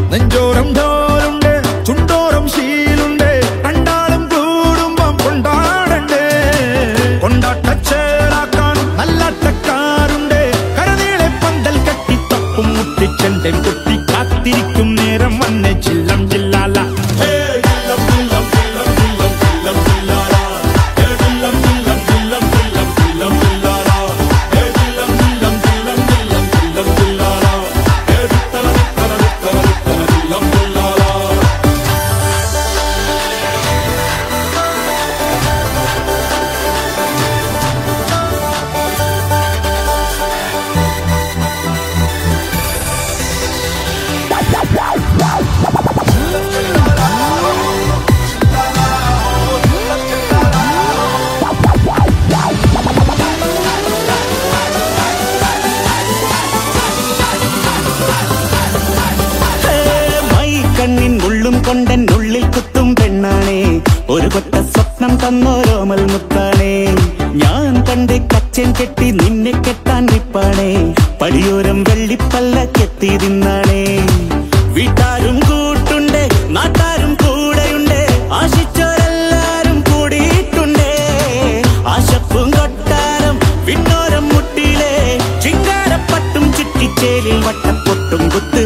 നെഞ്ചോരം ഡോലുണ്ട് ചുണ്ടോരം ശീലുണ്ട് രണ്ടാളും കൂടുമ്പം കൊണ്ടാടണ്ടേ കൊണ്ടാട്ടച്ചേലാക്കാൻ നല്ലാട്ടക്കാരുണ്ട് കരനീളെ പന്തൽ കെട്ടി തപ്പും മുട്ടിച്ചെണ്ടൻ കുട്ടി കാത്തിരിക്കും നേരം വന്നെ ചില്ലം ചില്ലാല മൈ കണ്ണിൻ ഉള്ളും കൊണ്ടൻ ഉള്ളിൽ കുത്തും പെണ്ണാണേ ഒരു കൊട്ട സ്വപ്നം തന്നോരോമൽ മുത്താണേ ഞാൻ കണ്ട് കച്ചൻ കെട്ടി നിന്നെ കെട്ടാൻ നിപ്പാണേ പടിയോരം വെള്ളിപ്പല്ല കെത്തി തിന്നാണേ വീട്ടാരും കൂട്ടുണ്ട് നാട്ടാരും കൂടെയുണ്ട് ആശിച്ചോരെല്ലാരും കൂടിയിട്ടുണ്ടേ ആശപ്പും കൊട്ടാരം വിണ്ണോരം മുട്ടിയിലെ ചിങ്കാരപ്പട്ടും ചുറ്റിച്ചേലിൽ വട്ടപ്പൊട്ടും കുത്ത